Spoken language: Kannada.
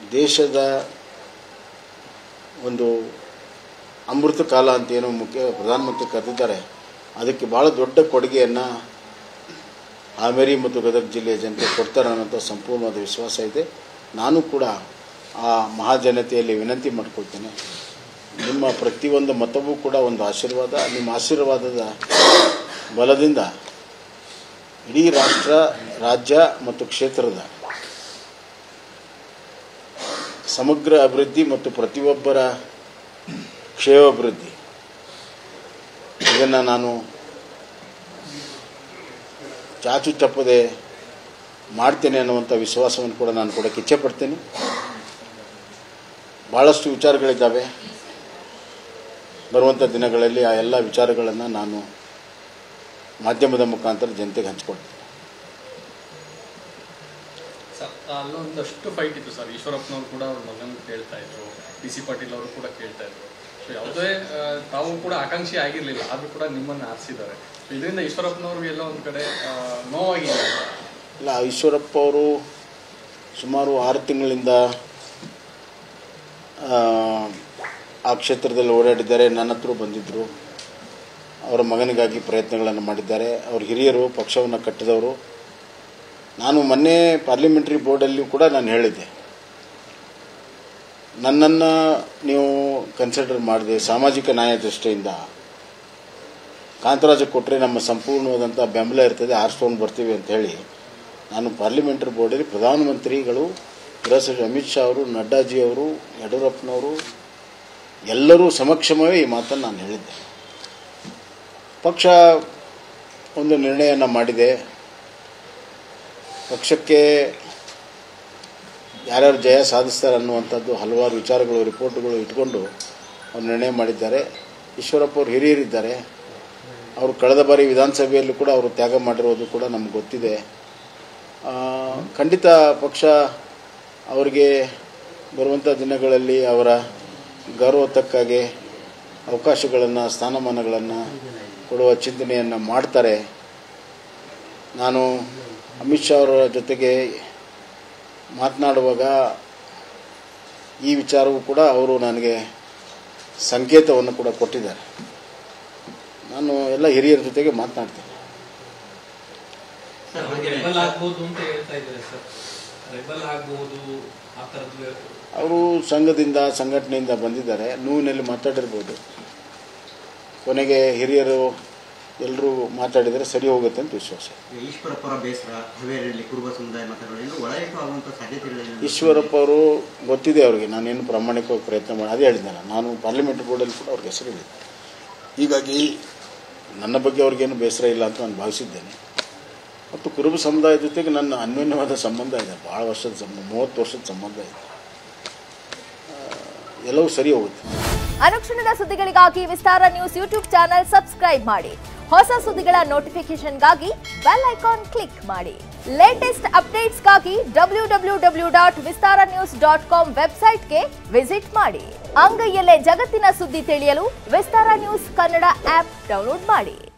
ದೇಶದ ಒಂದು ಅಮೃತ ಕಾಲ ಅಂತ ಏನು ಮುಖ್ಯ ಪ್ರಧಾನಮಂತ್ರಿ ಕರೆದಿದ್ದಾರೆ ಅದಕ್ಕೆ ಭಾಳ ದೊಡ್ಡ ಕೊಡುಗೆಯನ್ನು ಹಾವೇರಿ ಮತ್ತು ಗದಗ ಜಿಲ್ಲೆಯ ಜನತೆ ಕೊಡ್ತಾರೆ ಅನ್ನೋಂಥ ಸಂಪೂರ್ಣವಾದ ವಿಶ್ವಾಸ ಇದೆ ನಾನು ಕೂಡ ಆ ಮಹಾಜನತೆಯಲ್ಲಿ ವಿನಂತಿ ಮಾಡ್ಕೊಳ್ತೇನೆ ನಿಮ್ಮ ಪ್ರತಿಯೊಂದು ಮತವೂ ಕೂಡ ಒಂದು ಆಶೀರ್ವಾದ ನಿಮ್ಮ ಆಶೀರ್ವಾದದ ಬಲದಿಂದ ಇಡೀ ರಾಷ್ಟ್ರ ರಾಜ್ಯ ಮತ್ತು ಕ್ಷೇತ್ರದ ಸಮಗ್ರ ಅಭಿವೃದ್ಧಿ ಮತ್ತು ಪ್ರತಿಯೊಬ್ಬರ ಕ್ಷೇಮಾಭಿವೃದ್ಧಿ ಇದನ್ನು ನಾನು ಚಾಚು ತಪ್ಪದೆ ಮಾಡ್ತೇನೆ ಅನ್ನುವಂಥ ವಿಶ್ವಾಸವನ್ನು ಕೂಡ ನಾನು ಕೂಡ ಕಿಚ್ಚೆ ಪಡ್ತೇನೆ ಭಾಳಷ್ಟು ವಿಚಾರಗಳಿದ್ದಾವೆ ಬರುವಂಥ ದಿನಗಳಲ್ಲಿ ಆ ಎಲ್ಲ ವಿಚಾರಗಳನ್ನು ನಾನು ಮಾಧ್ಯಮದ ಮುಖಾಂತರ ಜನತೆಗೆ ಹಂಚ್ಕೊಳ್ತೇನೆ ಸರ್ ಅಲ್ಲೊಂದಷ್ಟು ಫೈಟ್ ಇತ್ತು ಸರ್ ಈಶ್ವರಪ್ಪನವರು ಕೂಡ ಅವ್ರ ಮಗನ ಕೇಳ್ತಾ ಇದ್ರು ಡಿ ಸಿ ಪಾಟೀಲ್ ಅವರು ಕೂಡ ಕೇಳ್ತಾ ಇದ್ರು ಸೊ ಯಾವುದೇ ಆ, ತಾವು ಕೂಡ ಆಕಾಂಕ್ಷಿ ಆಗಿರಲಿಲ್ಲ ಆದರೂ ಕೂಡ ನಿಮ್ಮನ್ನು ಆರಿಸಿದ್ದಾರೆ ಸೊ ಇದರಿಂದ ಈಶ್ವರಪ್ಪನವ್ರಿಗೆ ಎಲ್ಲೋ ಒಂದು ಕಡೆ ಆ, ನೋವಾಗಿದೆ ಇಲ್ಲ ಈಶ್ವರಪ್ಪ ಅವರು ಸುಮಾರು ಆರು ತಿಂಗಳಿಂದ ಆ, ಆ ಕ್ಷೇತ್ರದಲ್ಲಿ ಓಡಾಡಿದ್ದಾರೆ ನನ್ನ ಹತ್ರ ಬಂದಿದ್ದರು ಅವರ ಮಗನಿಗಾಗಿ ಪ್ರಯತ್ನಗಳನ್ನು ಮಾಡಿದ್ದಾರೆ ಅವ್ರ ಹಿರಿಯರು ಪಕ್ಷವನ್ನು ಕಟ್ಟಿದವರು ನಾನು ಮೊನ್ನೆ ಪಾರ್ಲಿಮೆಂಟ್ರಿ ಬೋರ್ಡಲ್ಲಿ ಕೂಡ ನಾನು ಹೇಳಿದ್ದೆ ನನ್ನನ್ನು ನೀವು ಕನ್ಸಿಡರ್ ಮಾಡಿದೆ ಸಾಮಾಜಿಕ ನ್ಯಾಯ ದೃಷ್ಟಿಯಿಂದ ಕಾಂತರಾಜ ಕೊಟ್ಟರೆ ನಮ್ಮ ಸಂಪೂರ್ಣವಾದಂಥ ಬೆಂಬಲ ಇರ್ತದೆ ಆರಿಸ್ಕೊಂಡು ಬರ್ತೀವಿ ಅಂತ ಹೇಳಿ ನಾನು ಪಾರ್ಲಿಮೆಂಟರಿ ಬೋರ್ಡಲ್ಲಿ ಪ್ರಧಾನಮಂತ್ರಿಗಳು ಗೃಹ ಸಚಿವ ಅಮಿತ್ ಶಾ ಅವರು ನಡ್ಡಾಜಿ ಅವರು ಯಡಿಯೂರಪ್ಪನವರು ಎಲ್ಲರೂ ಸಮಕ್ಷಮವೇ ಈ ಮಾತನ್ನು ನಾನು ಹೇಳಿದ್ದೆ ಪಕ್ಷ ಒಂದು ನಿರ್ಣಯನ ಮಾಡಿದೆ ಪಕ್ಷಕ್ಕೆ ಯಾರ್ಯಾರು ಜಯ ಸಾಧಿಸ್ತಾರೆ ಅನ್ನುವಂಥದ್ದು ಹಲವಾರು ವಿಚಾರಗಳು ರಿಪೋರ್ಟ್ಗಳು ಇಟ್ಕೊಂಡು ಅವ್ರು ನಿರ್ಣಯ ಮಾಡಿದ್ದಾರೆ ಈಶ್ವರಪ್ಪ ಅವರು ಹಿರಿಯರಿದ್ದಾರೆ ಅವರು ಕಳೆದ ಬಾರಿ ವಿಧಾನಸಭೆಯಲ್ಲೂ ಕೂಡ ಅವರು ತ್ಯಾಗ ಮಾಡಿರೋದು ಕೂಡ ನಮ್ಗೆ ಗೊತ್ತಿದೆ ಆ, ಖಂಡಿತ ಪಕ್ಷ ಅವರಿಗೆ ಬರುವಂಥ ದಿನಗಳಲ್ಲಿ ಅವರ ಗೌರವ ತಕ್ಕಾಗೆ ಅವಕಾಶಗಳನ್ನು ಸ್ಥಾನಮಾನಗಳನ್ನು ಕೊಡುವ ಚಿಂತನೆಯನ್ನು ಮಾಡ್ತಾರೆ ನಾನು ಅಮಿತ್ ಶಾ ಅವರ ಜೊತೆಗೆ ಮಾತನಾಡುವಾಗ ಈ ವಿಚಾರವೂ ಕೂಡ ಅವರು ನನಗೆ ಸಂಕೇತವನ್ನು ಕೂಡ ಕೊಟ್ಟಿದ್ದಾರೆ ನಾನು ಎಲ್ಲ ಹಿರಿಯರ ಜೊತೆಗೆ ಮಾತನಾಡ್ತೇನೆ ಸರ್ ರೆಬಲ್ ಆಗ್ಬೋದು ಅಂತ ಹೇಳ್ತಾ ಇದ್ದಾರೆ ಸರ್ ರೆಬಲ್ ಆಗ್ಬಹುದು ಆ ತರದ್ದು ಅವರು ಸಂಘದಿಂದ ಸಂಘಟನೆಯಿಂದ ಬಂದಿದ್ದಾರೆ ನೋವಿನಲ್ಲಿ ಮಾತಾಡಿರ್ಬೋದು ಕೊನೆಗೆ ಹಿರಿಯರು ಎಲ್ಲರೂ ಮಾತಾಡಿದರೆ ಸರಿ ಹೋಗುತ್ತೆ ಅಂತ ವಿಶ್ವಾಸ ಈಶ್ವರಪ್ಪರ ಬೇಸರ ಹಾವೇರಿಯಲ್ಲಿ ಕುರುಬ ಸಮುದಾಯ ಮತಗಳು ಒಳಗಿಟ್ಟು ಆಗುವಂಥ ಸಾಧ್ಯತೆಗಳೇನು ಈಶ್ವರಪ್ಪ ಅವರು ಗೊತ್ತಿದೆ ಅವರಿಗೆ ನಾನೇನು ಪ್ರಾಮಾಣಿಕವಾಗಿ ಪ್ರಯತ್ನ ಮಾಡಿ ಅದೇ ಹೇಳಿದ್ನಲ್ಲ ನಾನು ಪಾರ್ಲಿಮೆಂಟ್ ಬೋರ್ಡಲ್ಲಿ ಕೂಡ ಅವ್ರಿಗೆ ಹೆಸರು ಹೇಳಿದ್ದೆ ಹೀಗಾಗಿ ನನ್ನ ಬಗ್ಗೆ ಅವ್ರಿಗೇನು ಬೇಸರ ಇಲ್ಲ ಅಂತ ನಾನು ಭಾವಿಸಿದ್ದೇನೆ ಮತ್ತು ಕುರುಬ ಸಮುದಾಯದ ಜೊತೆಗೆ ನನ್ನ ಅನ್ಯೋನ್ಯವಾದ ಸಂಬಂಧ ಇದೆ ಭಾಳ ವರ್ಷದ ಸಂಬಂಧ ಮೂವತ್ತು ವರ್ಷದ ಸಂಬಂಧ ಇದೆ ಆ, ಎಲ್ಲವೂ ಸರಿ ಹೋಗುತ್ತೆ ಅನುಕ್ಷಣದ ಸುದ್ದಿಗಳಿಗಾಗಿ Vistara news YouTube channel subscribe ಮಾಡಿ ಹೊಸ ಸುದ್ದಿಗಳ ನೋಟಿಫಿಕೇಶನ್ಗಾಗಿ ಬೆಲ್ ಐಕಾನ್ ಕ್ಲಿಕ್ ಮಾಡಿ ಲೇಟೆಸ್ಟ್ ಅಪ್ಡೇಟ್ಸ್ಗಾಗಿ W W W dot Vistara news dot com ವೆಬ್ಸೈಟ್ಗೆ ವಿಸಿಟ್ ಮಾಡಿ ಅಂಗೈಯಲ್ಲೇ ಜಗತ್ತಿನ ಸುದ್ದಿ ತಿಳಿಯಲು Vistara news Kannada app download ಮಾಡಿ